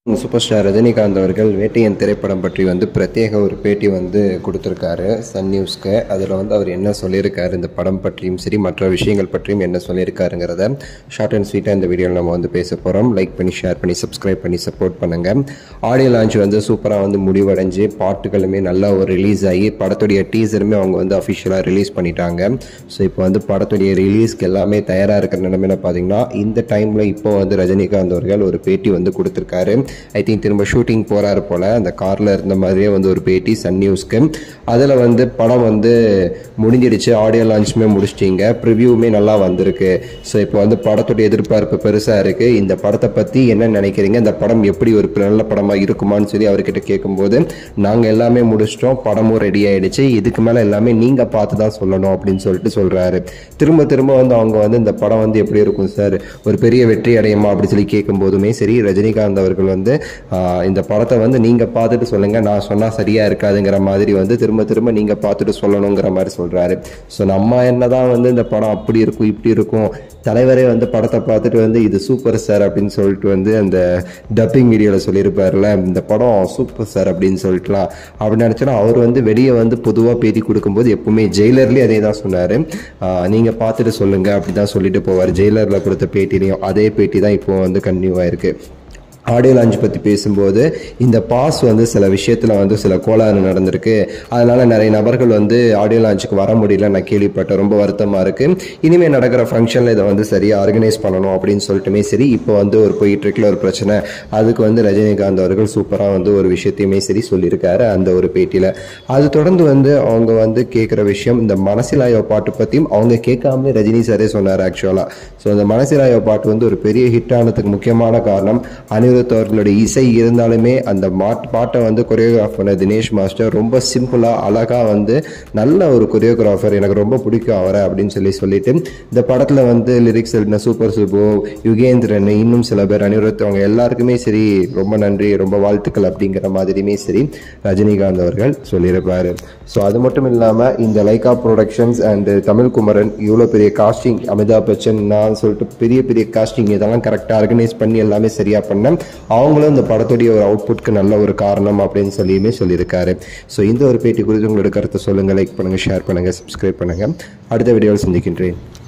super star Rajinikanth அவர்கள் வேட்டையன் திரைப்படம் பற்றி வந்து பிரத்யேக ஒரு பேட்டி வந்து கொடுத்துருக்காரு சன் நியூஸ்க்கு அதில் வந்து அவர் என்ன சொல்லியிருக்காரு இந்த படம் பற்றியும் சரி மற்ற விஷயங்கள் பற்றியும் என்ன சொல்லியிருக்காருங்கிறத ஷார்ட் அண்ட் ஸ்வீட்டாக இந்த வீடியோவில் நம்ம வந்து பேச போகிறோம் லைக் பண்ணி ஷேர் பண்ணி சப்ஸ்கிரைப் பண்ணி சப்போர்ட் பண்ணுங்கள் ஆடியோ லான்ச் வந்து சூப்பராக வந்து முடிவடைஞ்சு பாட்டுகளுமே நல்லா ஒரு ரிலீஸ் ஆகி படத்துடைய டீசருமே அவங்க வந்து அஃபிஷியலாக ரிலீஸ் பண்ணிட்டாங்க ஸோ இப்போ வந்து படத்துடைய ரிலீஸ்க்கு எல்லாமே தயாராக இருக்கிற நிலைமையில பார்த்தீங்கன்னா இந்த டைமில் இப்போ வந்து ரஜினிகாந்த் அவர்கள் ஒரு பேட்டி வந்து கொடுத்துருக்காரு ஐ திங்க் திரும்ப ஷூட்டிங் போகிறாரு போல் அந்த காரில் இருந்த மாதிரியே வந்து ஒரு பேட்டி சன் நியூஸ்க்கு அதில் வந்து படம் வந்து முடிஞ்சிடுச்சு ஆடியோ லான்ச்சுமே முடிச்சிட்டிங்க ப்ரிவ்யூவுமே நல்லா வந்திருக்கு ஸோ இப்போ வந்து படத்துடைய எதிர்பார்ப்பு பெருசாக இருக்குது இந்த படத்தை பற்றி என்ன நினைக்கிறீங்க இந்த படம் எப்படி ஒரு நல்ல படமாக இருக்குமான்னு சொல்லி அவர்கிட்ட கேட்கும்போது நாங்கள் எல்லாமே முடிச்சிட்டோம் படமும் ரெடி ஆயிடுச்சு இதுக்கு மேலே எல்லாமே நீங்கள் பார்த்து தான் சொல்லணும் அப்படின்னு சொல்லிட்டு சொல்கிறாரு திரும்ப திரும்ப வந்து அவங்க வந்து இந்த படம் வந்து எப்படி இருக்கும் சார் ஒரு பெரிய வெற்றி அடையுமா அப்படி சொல்லி கேட்கும்போதுமே சரி ரஜினிகாந்த் அவர்கள் வந்து ஆஹ், இந்த படத்தை வந்து நீங்கள் பார்த்துட்டு சொல்லுங்கள் நான் சொன்னால் சரியாக இருக்காதுங்கிற மாதிரி வந்து திரும்ப திரும்ப நீங்கள் பார்த்துட்டு சொல்லணுங்கிற மாதிரி சொல்கிறாரு ஸோ நம்ம என்னதான் வந்து இந்த படம் அப்படி இருக்கும் இப்படி இருக்கும் தலைவரே வந்து படத்தை பார்த்துட்டு வந்து இது சூப்பர் சார் அப்படின்னு சொல்லிட்டு வந்து அந்த டப்பிங் வீடியோவில் சொல்லியிருப்பார்ல இந்த படம் சூப்பர் சார் அப்படின்னு சொல்லிட்டுலாம் அப்படின்னு நினச்சோன்னா அவர் வந்து வெளியே வந்து பொதுவாக பேட்டி கொடுக்கும்போது எப்பவுமே ஜெயிலர்லேயே அதே தான் சொன்னார் நீங்கள் பார்த்துட்டு சொல்லுங்கள் அப்படி தான் சொல்லிட்டு போவார் ஜெயிலரில் கொடுத்த பேட்டிலையும் அதே பேட்டி தான் இப்போ வந்து கன்டினியூ ஆயிருக்கு ஆடியோ லான்ச் பற்றி பேசும்போது இந்த பாஸ் வந்து சில விஷயத்தில் வந்து சில கோளாறு நடந்திருக்கு அதனால் நிறைய நபர்கள் வந்து ஆடியோ லான்ச்சுக்கு வர முடியல நான் கேள்விப்பட்டேன் ரொம்ப வருத்தமாக இருக்குது இனிமேல் நடக்கிற ஃபங்க்ஷனில் இதை வந்து சரியாக ஆர்கனைஸ் பண்ணணும் அப்படின்னு சொல்லிட்டுமே சரி இப்போ வந்து ஒரு போயிட்டுருக்குல ஒரு பிரச்சனை அதுக்கு வந்து ரஜினிகாந்த் அவர்கள் சூப்பராக வந்து ஒரு விஷயத்தையுமே சரி சொல்லியிருக்காரு அந்த ஒரு பேட்டியில் அது தொடர்ந்து வந்து அவங்க வந்து கேட்குற விஷயம் இந்த மனசிலாயோ பாட்டு பற்றியும் அவங்க கேட்காமலே ரஜினி சாரே சொன்னார் ஆக்சுவலாக ஸோ இந்த மனசிலாயோ பாட்டு வந்து ஒரு பெரிய ஹிட் ஆனதுக்கு முக்கியமான காரணம் அனிருத் அவர்களுடைய இசை இருந்தாலுமே அந்த மாட் பாட்டை வந்து கொரியோகிராஃப் பண்ண தினேஷ் மாஸ்டர் ரொம்ப சிம்பிளாக அழகாக வந்து நல்ல ஒரு கொரியோகிராஃபர் எனக்கு ரொம்ப பிடிக்கும் அவரை அப்படின்னு சொல்லி சொல்லிட்டு இந்த படத்தில் வந்து லிரிக்ஸ் எழுதின சூப்பர் சுபு யுகேந்திரன் இன்னும் சில பேர் அனிருத் அவங்க எல்லாருக்குமே சரி ரொம்ப நன்றி ரொம்ப வாழ்த்துக்கள் அப்படிங்கிற மாதிரியுமே சரி ரஜினிகாந்த் அவர்கள் சொல்லியிருப்பாரு ஸோ அது மட்டும் இல்லாமல் இந்த Lyca productions and Tamil Kumaran இவ்வளோ பெரிய காஸ்டிங் அமிதாப் பச்சன் நான் சொல்லிட்டு பெரிய பெரிய காஸ்டிங் இதெல்லாம் கரெக்டாக ஆர்கனைஸ் பண்ணி எல்லாமே சரியாக பண்ணேன் அவங்களும் இந்த படத்துடைய ஒரு அவுட்புட்க்கு நல்ல ஒரு காரணம் அப்படின்னு சொல்லியுமே சொல்லியிருக்காரு ஸோ இந்த ஒரு பேட்டி குறித்து உங்களோட கருத்தை சொல்லுங்கள் லைக் பண்ணுங்கள் ஷேர் பண்ணுங்கள் சப்ஸ்கிரைப் பண்ணுங்கள் அடுத்த வீடியோவில் சந்திக்கின்றேன்